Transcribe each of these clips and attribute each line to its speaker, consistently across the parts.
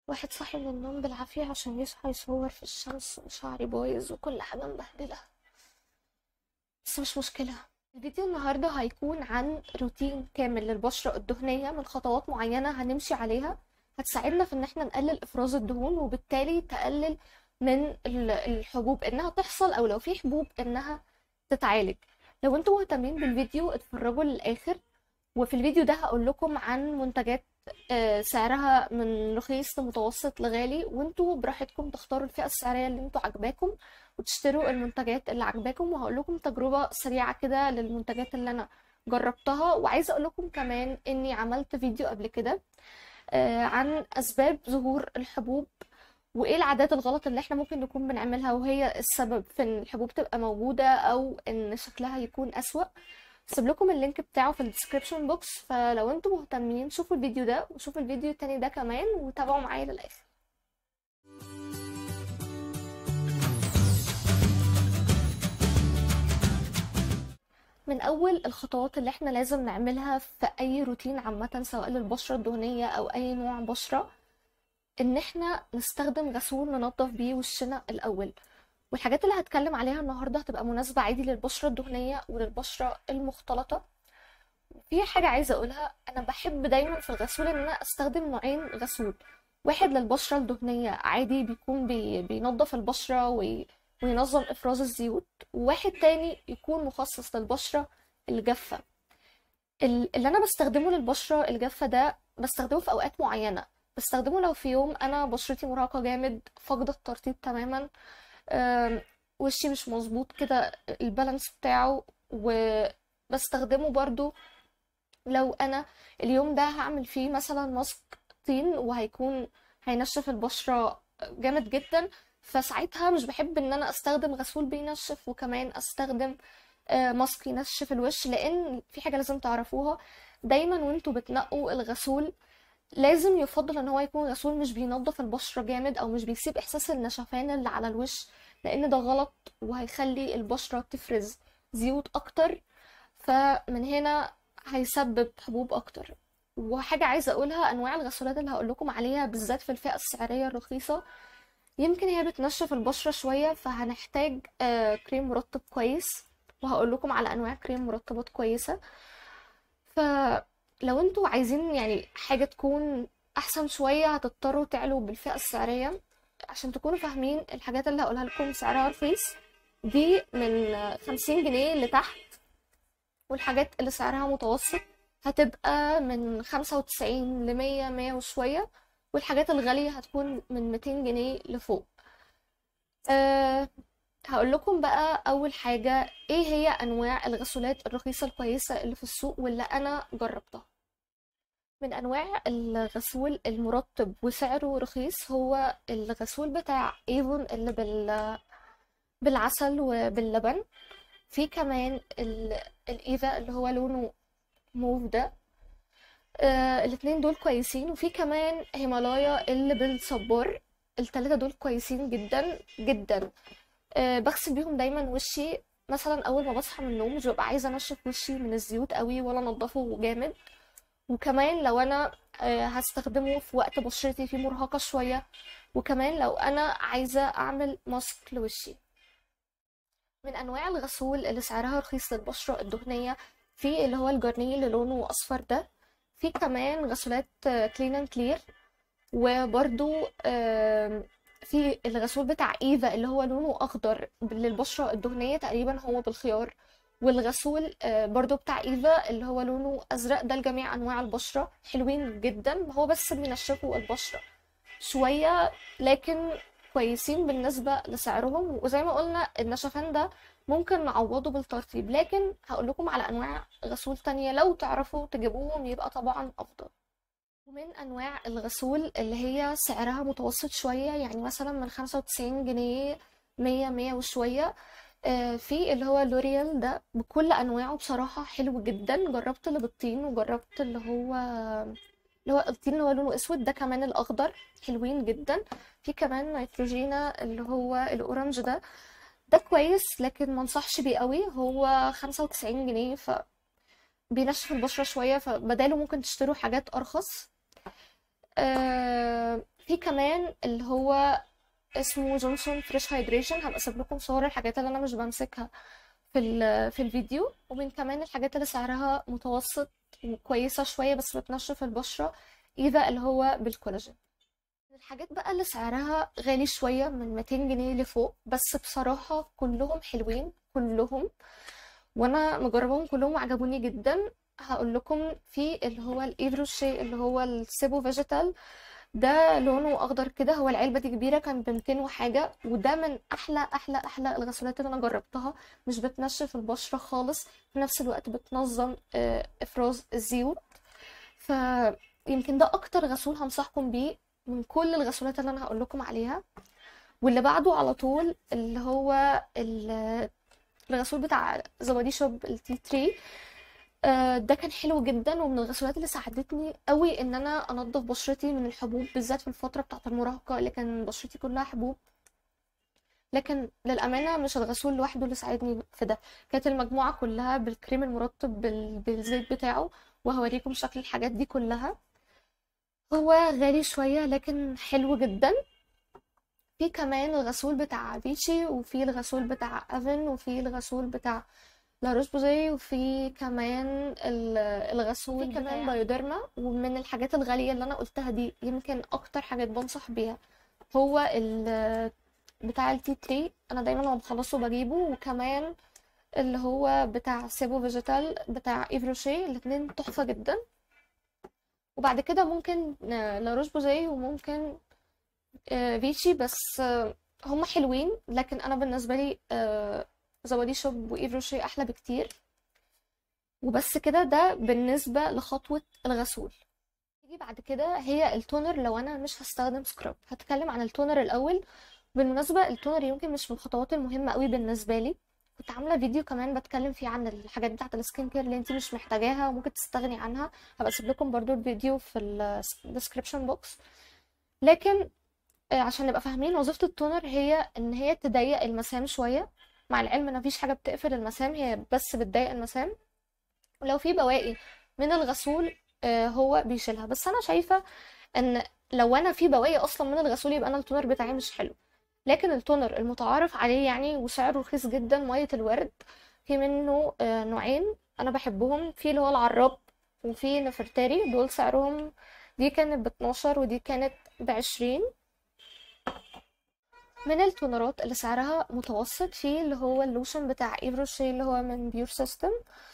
Speaker 1: واحد صاحي من النوم بالعافية عشان يصحى يصور في الشمس وشعري بايظ وكل حاجة مبهدلة بس مش مشكلة الفيديو النهاردة هيكون عن روتين كامل للبشرة الدهنية من خطوات معينة هنمشي عليها هتساعدنا في ان احنا نقلل افراز الدهون وبالتالي تقلل من ال- الحبوب انها تحصل او لو في حبوب انها تتعالج لو انتم مهتمين بالفيديو اتفرجوا للاخر وفي الفيديو ده هقول لكم عن منتجات آه، سعرها من رخيص لمتوسط لغالي وانتوا براحتكم تختاروا الفئة السعرية اللي انتوا عجباكم وتشتروا المنتجات اللي عجباكم وهقول لكم تجربة سريعة كده للمنتجات اللي انا جربتها وعايزة اقول لكم كمان اني عملت فيديو قبل كده آه، عن اسباب ظهور الحبوب وايه العادات الغلط اللي احنا ممكن نكون بنعملها وهي السبب في ان الحبوب تبقى موجودة او ان شكلها يكون اسوأ سيب لكم اللينك بتاعه في الديسكريبشن بوكس فلو انتم مهتمين شوفوا الفيديو ده وشوفوا الفيديو التاني ده كمان وتابعوا معايا للاخر من اول الخطوات اللي احنا لازم نعملها في اي روتين عامة سواء للبشرة الدهنية او اي نوع بشرة ان احنا نستخدم غسول ننظف بيه وشنا الاول والحاجات اللي هتكلم عليها النهارده هتبقى مناسبة عادي للبشرة الدهنية وللبشرة المختلطة في حاجة عايزة أقولها أنا بحب دايما في الغسول إن أنا أستخدم نوعين غسول واحد للبشرة الدهنية عادي بيكون بي بينظف البشرة وي وينظم إفراز الزيوت وواحد تاني يكون مخصص للبشرة الجافة ال- اللي أنا بستخدمه للبشرة الجافة ده بستخدمه في أوقات معينة بستخدمه لو في يوم أنا بشرتي مراهقة جامد فاقدة الترطيب تماما أم، وشي مش مظبوط كده البالانس بتاعه وبستخدمه برضو لو انا اليوم ده هعمل فيه مثلا ماسك طين وهيكون هينشف البشرة جامد جدا فساعتها مش بحب ان انا استخدم غسول بينشف وكمان استخدم آه، ماسك ينشف الوش لان في حاجة لازم تعرفوها دايما وانتوا بتنقوا الغسول لازم يفضل ان هو يكون غسول مش بينظف البشرة جامد او مش بيسيب احساس النشفان اللي على الوش لان ده غلط وهيخلي البشرة تفرز زيوت اكتر فمن هنا هيسبب حبوب اكتر وحاجة عايزة اقولها انواع الغسولات اللي هقول لكم عليها بالذات في الفئة السعرية الرخيصة يمكن هي بتنشف البشرة شوية فهنحتاج آه، كريم مرطب كويس وهقول لكم على انواع كريم مرطبات كويسة فلو انتوا عايزين يعني حاجة تكون احسن شوية هتضطروا تعلوا بالفئة السعرية عشان تكونوا فاهمين الحاجات اللي هقولها لكم سعرها رخيص دي من خمسين جنيه لتحت والحاجات اللي سعرها متوسط هتبقى من خمسة وتسعين لمية مية وشوية والحاجات الغالية هتكون من ميتين جنيه لفوق أه هقول لكم بقى أول حاجة ايه هي أنواع الغسولات الرخيصة الكويسة اللي في السوق واللي أنا جربتها من أنواع الغسول المرطب وسعره رخيص هو الغسول بتاع ايفون اللي بال بالعسل وباللبن في كمان ال- الايفا اللي هو لونه موف ده آه الاتنين دول كويسين وفي كمان هيمالايا اللي بالصبار التلاتة دول كويسين جدا جدا آه بغسل بيهم دايما وشي مثلا اول ما بصحى من النوم مش ببقى عايزه انشف وشي من الزيوت قوي ولا انضفه جامد وكمان لو انا آه هستخدمه في وقت بشرتي فيه مرهقه شويه وكمان لو انا عايزه اعمل ماسك لوشي من انواع الغسول اللي سعرها رخيص للبشره الدهنيه في اللي هو الجرنيه اللي لونه اصفر ده في كمان غسولات كلين اند كلير وبرده في الغسول بتاع ايفا اللي هو لونه اخضر للبشره الدهنيه تقريبا هو بالخيار والغسول آه، برضو بتاع ايفا اللي هو لونه ازرق ده لجميع انواع البشره حلوين جدا هو بس بينشفوا البشره شويه لكن كويسين بالنسبه لسعرهم وزي ما قلنا النشفان ده ممكن نعوضه بالترطيب لكن هقول لكم على انواع غسول تانية لو تعرفوا تجيبوهم يبقى طبعا افضل ومن انواع الغسول اللي هي سعرها متوسط شوية يعني مثلا من 95 جنيه 100 100 وشوية آه، في اللي هو لوريال ده بكل انواعه بصراحة حلو جدا جربت اللي بالطين وجربت اللي هو اللي هو الطين اللي هو لونه اسود ده كمان الاخضر حلوين جدا في كمان نيتروجينا اللي هو الاورنج ده ده كويس لكن ما انصحش بيه قوي هو 95 جنيه ف بينشف البشرة شوية فبداله ممكن تشتروا حاجات أرخص آه في كمان اللي هو اسمه جونسون فريش هايدريشن هبقى اسيب لكم صور الحاجات اللي انا مش بمسكها في ال- في الفيديو ومن كمان الحاجات اللي سعرها متوسط وكويسة شوية بس بتنشف البشرة ايفا اللي هو بالكولاجين الحاجات بقى اللي سعرها غالي شوية من 200 جنيه لفوق بس بصراحة كلهم حلوين كلهم وانا مجربهم كلهم وعجبوني جدا هقول لكم في اللي هو الايفروشي اللي هو السيبو فيجيتال ده لونه اخضر كده هو العلبه دي كبيره كان ب 200 وحاجه وده من احلى احلى احلى الغسولات اللي انا جربتها مش بتنشف البشره خالص في نفس الوقت بتنظم آه، افراز الزيوت فيمكن ده اكتر غسول هنصحكم بيه من كل الغسولات اللي انا هقول لكم عليها واللي بعده على طول اللي هو ال- الغسول بتاع زبادي شوب التي 3 آه، ده كان حلو جدا ومن الغسولات اللي ساعدتني قوي ان انا انضف بشرتي من الحبوب بالذات في الفتره بتاعه المراهقه اللي كان بشرتي كلها حبوب لكن للامانه مش الغسول لوحده اللي ساعدني في ده كانت المجموعه كلها بالكريم المرطب بال... بالزيت بتاعه وهوريكم شكل الحاجات دي كلها هو غالي شويه لكن حلو جدا في كمان الغسول بتاع فيتشي وفي الغسول بتاع افن وفي الغسول بتاع لا روش بوزي وفي كمان ال- الغسول في كمان بايوديرما ومن الحاجات الغالية اللي أنا قلتها دي يمكن أكتر حاجات بنصح بيها هو ال بتاع التي 3 أنا دايما لما بخلصه بجيبه وكمان اللي هو بتاع سيبو فيجيتال بتاع ايفروشي الاتنين تحفة جدا وبعد كده ممكن لا روش بوزي وممكن آه، فيتشي بس آه، هم حلوين لكن انا بالنسبه لي آه، زبادي شوب وايفروشي احلى بكتير وبس كده ده بالنسبه لخطوه الغسول تيجي بعد كده هي التونر لو انا مش هستخدم سكراب هتكلم عن التونر الاول بالمناسبه التونر يمكن مش من الخطوات المهمه قوي بالنسبه لي كنت عامله فيديو كمان بتكلم فيه عن الحاجات بتاعه السكين كير اللي انت مش محتاجاها وممكن تستغني عنها هبقى اسيب لكم برضو الفيديو في الديسكريبشن بوكس لكن آه، عشان نبقى فاهمين وظيفة التونر هي ان هي تضيق المسام شوية مع العلم ان مفيش حاجة بتقفل المسام هي بس بتضيق المسام ولو في بواقي من الغسول آه، هو بيشيلها بس انا شايفة ان لو انا في بواقي اصلا من الغسول يبقى انا التونر بتاعي مش حلو لكن التونر المتعارف عليه يعني وسعره رخيص جدا مية الورد في منه آه، نوعين انا بحبهم في اللي هو العراب وفي نفرتاري دول سعرهم دي كانت ب 12 ودي كانت ب 20 من التونرات اللي سعرها متوسط في اللي هو اللوشن بتاع ايفروشي اللي هو من بيور سيستم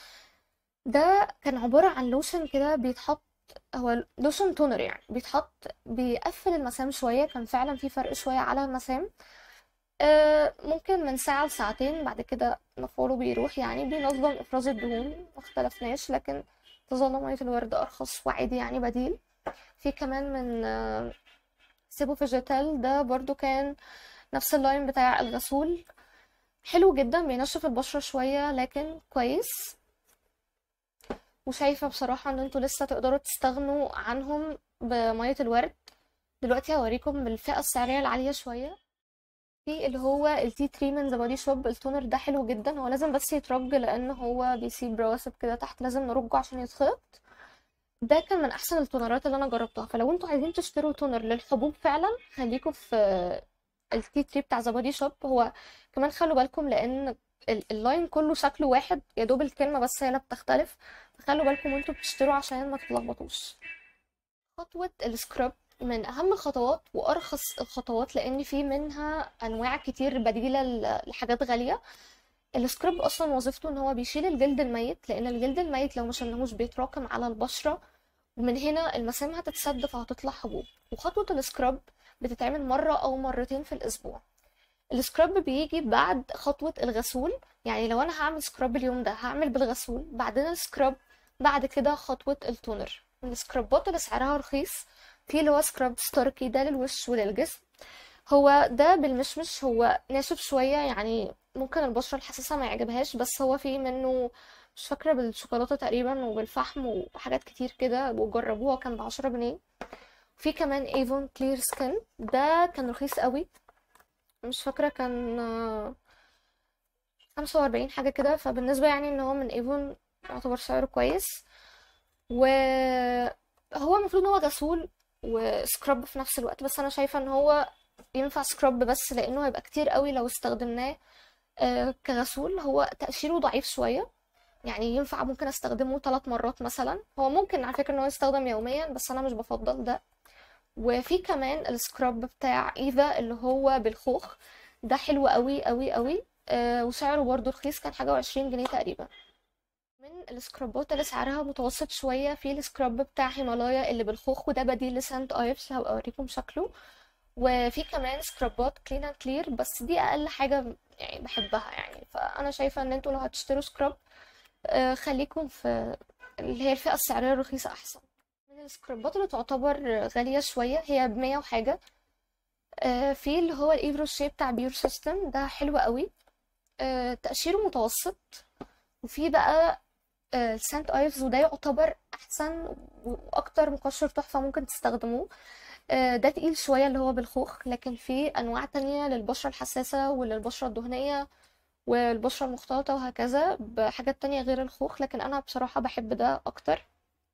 Speaker 1: ده كان عبارة عن لوشن كده بيتحط هو لوشن تونر يعني بيتحط بيقفل المسام شوية كان فعلا في فرق شوية على المسام آه، ممكن من ساعة لساعتين بعد كده مفعوله بيروح يعني بينظم إفراز الدهون مختلفناش لكن تظل مية الورد أرخص وعادي يعني بديل في كمان من آه، سيبو فيجيتال ده برضو كان نفس اللاين بتاع الغسول حلو جدا بينشف البشرة شوية لكن كويس وشايفة بصراحة ان انتوا لسه تقدروا تستغنوا عنهم بمية الورد دلوقتي هوريكم بالفئة السعرية العالية شوية في اللي هو التي 3 من ذا بودي شوب التونر ده حلو جدا هو لازم بس يترج لان هو بيسيب رواسب كده تحت لازم نرجه عشان يتخلط ده كان من احسن التونرات اللي انا جربتها فلو انتوا عايزين تشتروا تونر للحبوب فعلا خليكم في التي 3 بتاع ذا بودي شوب هو كمان خلوا بالكم لان ال- اللاين كله شكله واحد يا دوب الكلمه بس هي اللي بتختلف فخلوا بالكم وانتوا بتشتروا عشان ما تتلخبطوش خطوه السكراب من اهم الخطوات وارخص الخطوات لان في منها انواع كتير بديله ل- لحاجات غاليه السكراب اصلا وظيفته ان هو بيشيل الجلد الميت لان الجلد الميت لو ما شلناهوش بيتراكم على البشره ومن هنا المسام هتتسد فهتطلع حبوب وخطوه السكراب بتتعمل مره او مرتين في الاسبوع السكراب بيجي بعد خطوه الغسول يعني لو انا هعمل سكراب اليوم ده هعمل بالغسول بعدين السكراب بعد كده خطوه التونر السكرابات اللي سعرها رخيص في اللي هو سكراب ستاركي ده للوش وللجسم هو ده بالمشمش هو ناشف شوية يعني ممكن البشرة الحساسة ما يعجبهاش بس هو فيه منه مش فاكرة بالشوكولاتة تقريبا وبالفحم وحاجات كتير كده وجربوها كان بعشرة جنيه في كمان ايفون كلير سكين ده كان رخيص قوي مش فاكرة كان خمسة وأربعين حاجة كده فبالنسبة يعني ان هو من ايفون يعتبر سعره كويس وهو المفروض ان هو غسول وسكراب في نفس الوقت بس انا شايفة ان هو ينفع سكراب بس لانه هيبقى كتير قوي لو استخدمناه آه، كغسول هو تقشيره ضعيف شوية يعني ينفع ممكن استخدمه ثلاث مرات مثلا هو ممكن على فكرة ان هو يستخدم يوميا بس انا مش بفضل ده وفي كمان السكراب بتاع ايفا اللي هو بالخوخ ده حلو قوي قوي قوي آه وسعره برضه رخيص كان حاجة وعشرين جنيه تقريبا من السكرابات اللي سعرها متوسط شوية في السكراب بتاع هيمالايا اللي بالخوخ وده بديل لسانت ايفز هبقى اوريكم شكله وفي كمان سكرابات كلين اند كلير بس دي اقل حاجة يعني بحبها يعني فانا شايفة ان انتوا لو هتشتروا سكراب آه، خليكم في اللي هي الفئة السعرية الرخيصة احسن من السكرابات اللي تعتبر غالية شوية هي بمية وحاجة آه، في اللي هو الايفرو شيب بتاع بيور سيستم ده حلو قوي آه، تقشيره متوسط وفي بقى السانت ايفز وده يعتبر احسن واكتر مقشر تحفة ممكن تستخدموه آه، ده تقيل شوية اللي هو بالخوخ لكن في انواع تانية للبشرة الحساسة وللبشرة الدهنية والبشرة المختلطة وهكذا بحاجات تانية غير الخوخ لكن انا بصراحة بحب ده اكتر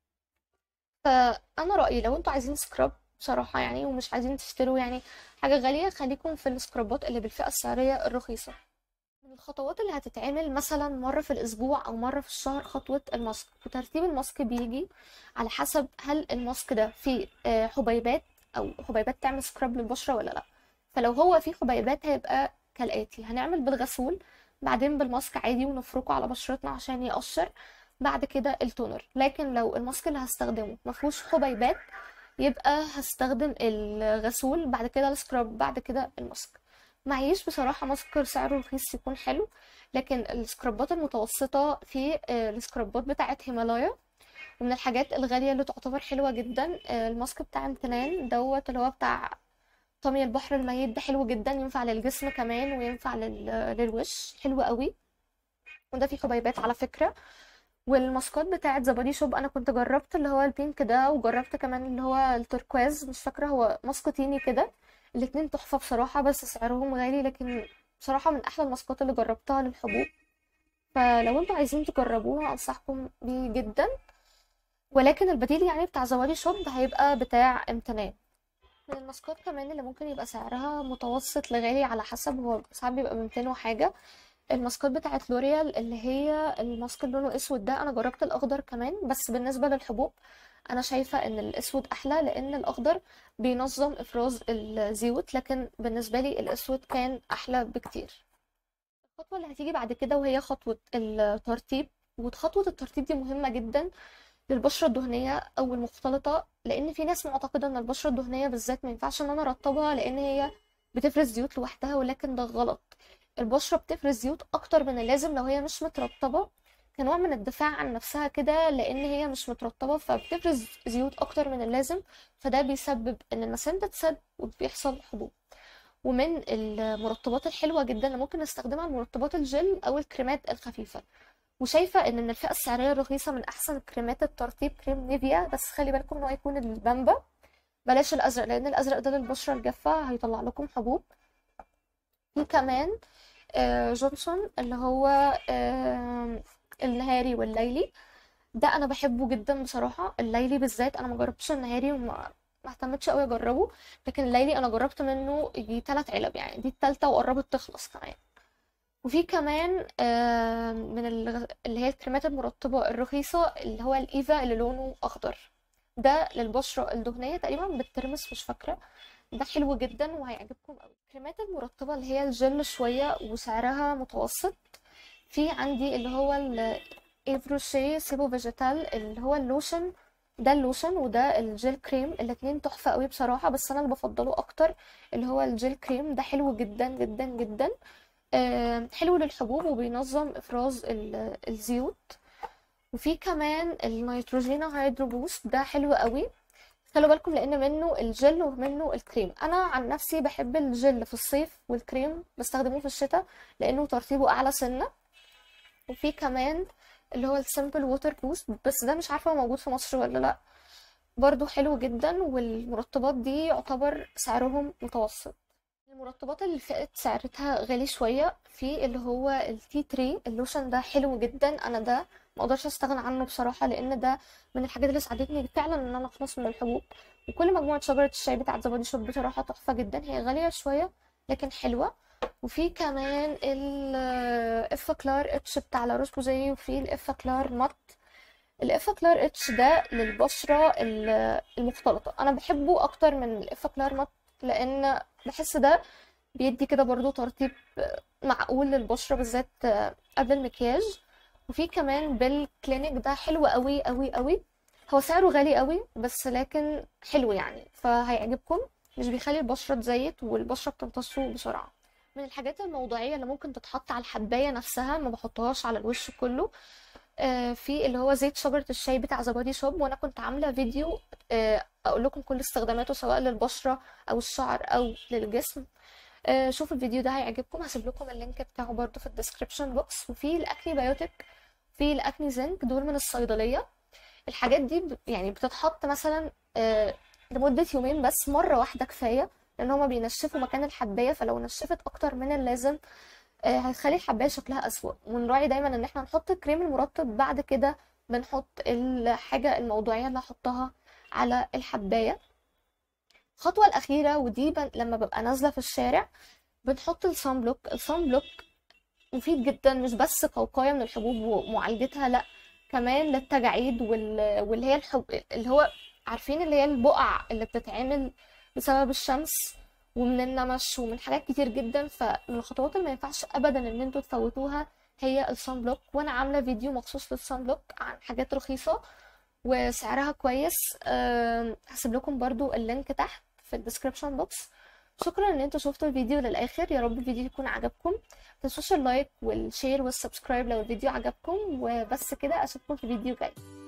Speaker 1: فانا رأيي لو انتوا عايزين سكراب بصراحة يعني ومش عايزين تشتروا يعني حاجة غالية خليكم في السكرابات اللي بالفئة السعرية الرخيصة من الخطوات اللي هتتعمل مثلا مرة في الأسبوع أو مرة في الشهر خطوة الماسك وترتيب الماسك بيجي على حسب هل الماسك ده فيه آه، حبيبات أو حبيبات تعمل سكراب للبشرة ولا لأ فلو هو فيه حبيبات هيبقى كالآتي هنعمل بالغسول بعدين بالماسك عادي ونفركه على بشرتنا عشان يقشر بعد كده التونر لكن لو الماسك اللي هستخدمه مفهوش حبيبات يبقى هستخدم الغسول بعد كده السكراب بعد كده الماسك معيش بصراحة ماسك سعره رخيص يكون حلو لكن السكرابات المتوسطة في آه، السكرابات بتاعت هيمالايا ومن الحاجات الغالية اللي تعتبر حلوة جدا آه، الماسك بتاع امتنان دوت اللي هو بتاع طمي البحر الميت ده حلو جدا ينفع للجسم كمان وينفع لل... للوش حلو قوي وده فيه حبيبات على فكرة والماسكات بتاعت ذا بادي شوب انا كنت جربت اللي هو البينك ده وجربت كمان اللي هو التركواز مش فاكرة هو ماسك تيني كده الاتنين تحفة بصراحة بس سعرهم غالي لكن بصراحة من أحلى الماسكات اللي جربتها للحبوب فلو انتوا عايزين تجربوها أنصحكم بيه جدا ولكن البديل يعني بتاع زواري شوب هيبقى بتاع امتنان من الماسكات كمان اللي ممكن يبقى سعرها متوسط لغالي على حسب هو ساعات بيبقى بميتين وحاجة الماسكات بتاعت لوريال اللي هي الماسك اللي لونه اسود ده انا جربت الاخضر كمان بس بالنسبة للحبوب انا شايفة ان الاسود احلى لان الاخضر بينظم افراز الزيوت لكن بالنسبة لي الاسود كان احلى بكتير الخطوة اللي هتيجي بعد كده وهي خطوة الترطيب وخطوة الترطيب دي مهمة جدا للبشرة الدهنية أو المختلطة لأن في ناس معتقدة إن البشرة الدهنية بالذات ما ينفعش إن أنا أرطبها لأن هي بتفرز زيوت لوحدها ولكن ده غلط البشرة بتفرز زيوت أكتر من اللازم لو هي مش مترطبة كنوع من الدفاع عن نفسها كده لأن هي مش مترطبة فبتفرز زيوت أكتر من اللازم فده بيسبب إن المسام تتسد وبيحصل حبوب ومن المرطبات الحلوة جدا اللي ممكن نستخدمها المرطبات الجل أو الكريمات الخفيفة وشايفة ان من الفئة السعرية الرخيصة من احسن كريمات الترطيب كريم نيفيا بس خلي بالكم ان هو يكون البامبا بلاش الازرق لان الازرق ده للبشرة الجافة هيطلع لكم حبوب في كمان آه، جونسون اللي هو آه، النهاري والليلي ده انا بحبه جدا بصراحة الليلي بالذات انا ما جربتش النهاري وما ما اهتمتش قوي اجربه لكن الليلي انا جربت منه يجي تلات علب يعني دي التالتة وقربت تخلص كمان وفي كمان آه، من ال- اللي هي الكريمات المرطبة الرخيصة اللي هو الإيفا اللي لونه أخضر ده للبشرة الدهنية تقريبا بالترمس مش فاكرة ده حلو جدا وهيعجبكم قوي الكريمات المرطبة اللي هي الجل شوية وسعرها متوسط في عندي اللي هو الايفروشي سيبو فيجيتال اللي هو اللوشن ده اللوشن وده الجيل كريم الاتنين تحفة قوي بصراحة بس انا اللي بفضله اكتر اللي هو الجيل كريم ده حلو جدا جدا جدا آه، حلو للحبوب وبينظم افراز ال- الزيوت وفي كمان النيتروجينا هيدرو بوست ده حلو قوي خلوا بالكم لان منه الجل ومنه الكريم انا عن نفسي بحب الجل في الصيف والكريم بستخدمه في الشتاء لانه ترطيبه اعلى سنة وفي كمان اللي هو السيمبل ووتر بوست بس ده مش عارفة هو موجود في مصر ولا لا برضو حلو جدا والمرطبات دي يعتبر سعرهم متوسط المرطبات اللي فئة سعرتها غالي شوية في اللي هو التي تري اللوشن ده حلو جدا انا ده ما اقدرش استغنى عنه بصراحه لان ده من الحاجات اللي ساعدتني فعلا ان انا اخلص من الحبوب وكل مجموعه شجره الشاي بتاعت زبادي شوب بصراحه تحفه جدا هي غاليه شويه لكن حلوه وفي كمان الاف كلار اتش بتاع لاروش بوزي وفي الاف كلار مات الاف كلار اتش ده للبشره ال- المختلطه انا بحبه اكتر من الاف كلار مات لان بحس ده بيدي كده برضو ترطيب معقول للبشره بالذات قبل المكياج وفي كمان بالكلينيك ده حلو قوي قوي قوي هو سعره غالي قوي بس لكن حلو يعني فهيعجبكم مش بيخلي البشرة تزيت والبشرة بتمتصه بسرعة من الحاجات الموضعية اللي ممكن تتحط على الحباية نفسها ما بحطهاش على الوش كله آه، في اللي هو زيت شجرة الشاي بتاع زبادي شوب وانا كنت عاملة فيديو آه، اقول لكم كل استخداماته سواء للبشرة او الشعر او للجسم آه، شوفوا الفيديو ده هيعجبكم هسيب لكم اللينك بتاعه برضو في الديسكريبشن بوكس وفي الاكني بايوتيك في الاكني زنك دول من الصيدلية الحاجات دي ب- يعني بتتحط مثلا آه، لمدة يومين بس مرة واحدة كفاية لأن هما بينشفوا مكان الحباية فلو نشفت أكتر من اللازم آه، هتخلي الحباية شكلها أسوأ ونراعي دايما إن احنا نحط الكريم المرطب بعد كده بنحط الحاجة الموضوعية اللي هحطها على الحباية الخطوة الأخيرة ودي ب... لما ببقى نازلة في الشارع بنحط الصن بلوك الصن بلوك مفيد جدا مش بس كوقاية من الحبوب ومعالجتها لا كمان للتجاعيد وال... واللي هي الحب... اللي هو عارفين اللي هي البقع اللي بتتعمل بسبب الشمس ومن النمش ومن حاجات كتير جدا فمن الخطوات اللي ما ينفعش ابدا ان انتوا تفوتوها هي الصن بلوك وانا عامله فيديو مخصوص للصن بلوك عن حاجات رخيصه وسعرها كويس أم، هسيب لكم برضو اللينك تحت في الديسكريبشن بوكس شكرا ان انتوا شفتوا الفيديو للاخر يا رب الفيديو يكون عجبكم متنسوش اللايك والشير والسبسكرايب لو الفيديو عجبكم وبس كده اشوفكم في فيديو جاي